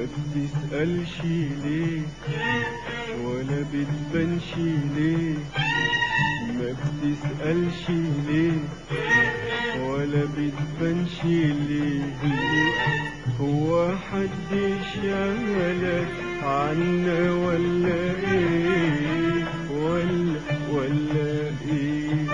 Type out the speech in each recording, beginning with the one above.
ما بتسألش ليه ولا بتبانش ليه ما بتسألش ليه ولا بتبانش ليه هو حد شغلك عنا ولا ايه ولا ولا ايه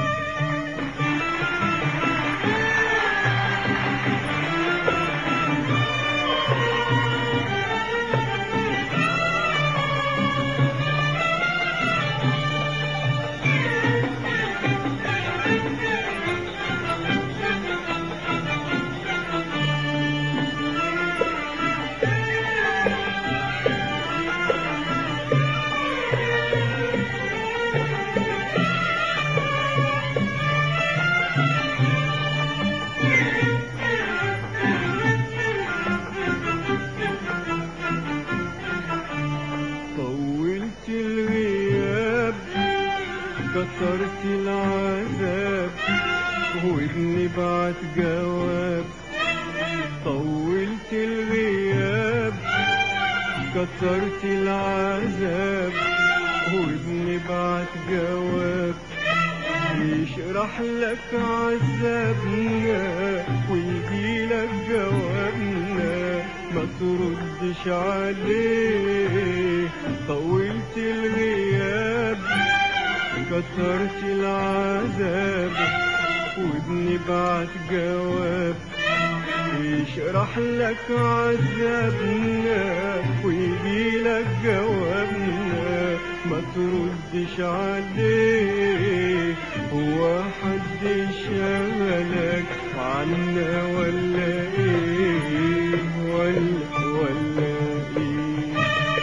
طولت الغياب كترت العذاب وابني بعت جواب طولت الغياب كترت العذاب وابني بعت جواب يشرح لك عذابنا ويجيلك جوابنا ما تردش عليه طولت الغياب كترت العذاب وابني بعت جواب يشرح لك عذابنا ويجيلك جوابنا ما تردش عليه هو حد شغلك عنا ولا ايه ولا ولا ايه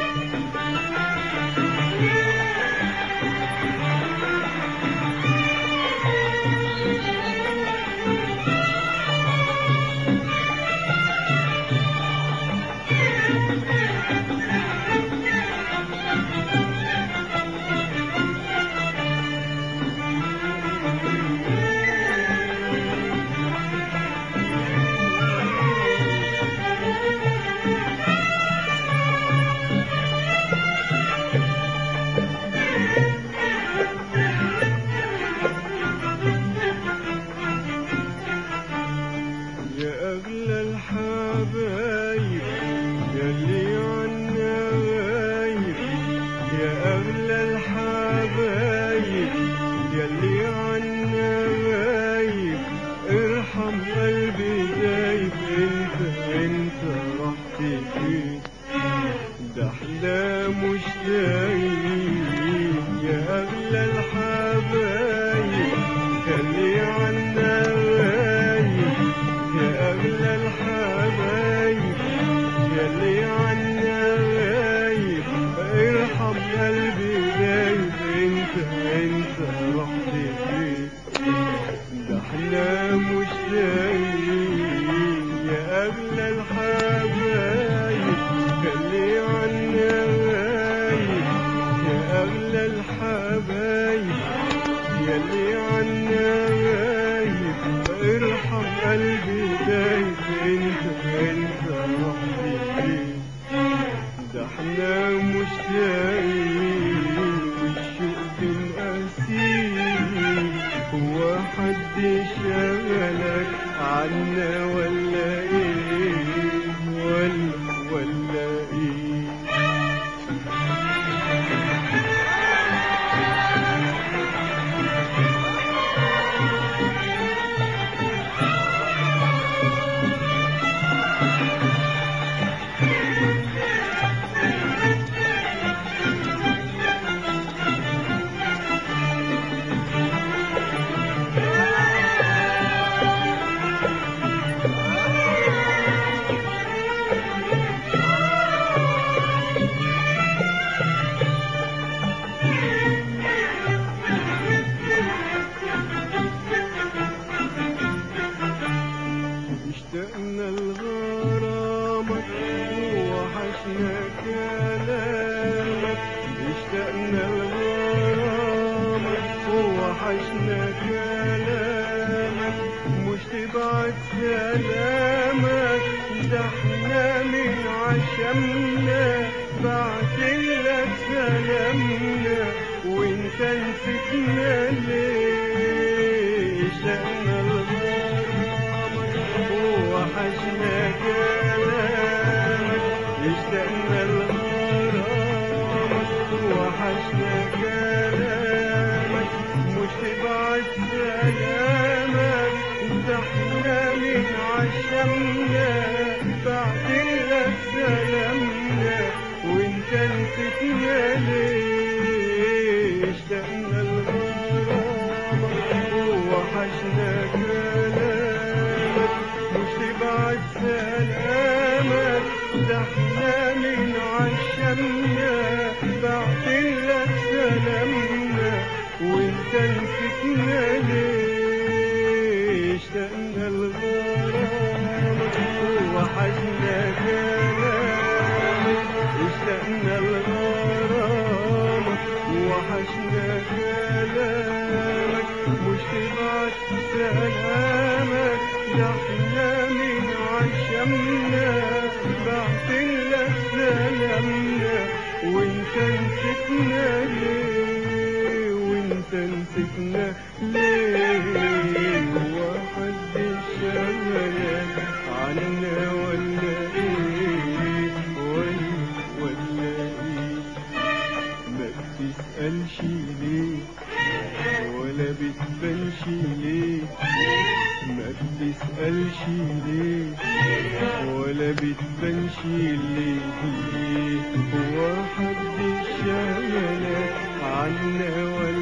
يا أغلى الحبايب يلي عنا غايب يا أغلى الحبايب يلي عنا غايب ارحم قلبي دايب انت انت رحت فين ده احنا مش دايب يا أغلى الحبايب يلي عنا غايب يا أغلى الحبايب يلي عنا غايب ارحم قلبي دايب انت انت رحت فين ده احنا مش دايب يا أغلى الحبايب يلي عنا غايب يا أغلى الحبايب يلي عنا غايب ارحم قلبي دايب انت انت رحت فين ده احنا مش دايب والشوق بنقاسيه هو حد شغلك عنا ولا ايه ولا ولا ايه عشمنا بعتلك سلامنا وانت نسيتنا ليه اشتقنا لغرامك ووحشنا كلامك اشتقنا لغرامك ووحشنا كلامك مش تبعت سلامك زحنا من عشمنا بعتلك سلامنا وانت نسيتنا ليه اشتقنا لغرامك ووحشنا كلامك مش تبعت سلامك زحنا من عشمنا بعتلك سلامنا وانت نسيتنا ليه اشتقنا لغرامك ووحشنا كلامك اشتقنا لغرامك ووحشنا كلامك مش تبعت سلامك ده احنا من عشمنا بعتلك سلامنا وانت نسيتنا ليه وانت نسيتنا ليه هو حد شغلك عنا ولا ايه ولا ولا ايه ما بتسألش ليه ولا بتبانش ليه ما بتسألش ليه ولا بتبانش ليه هو حد شغلك عنا ولا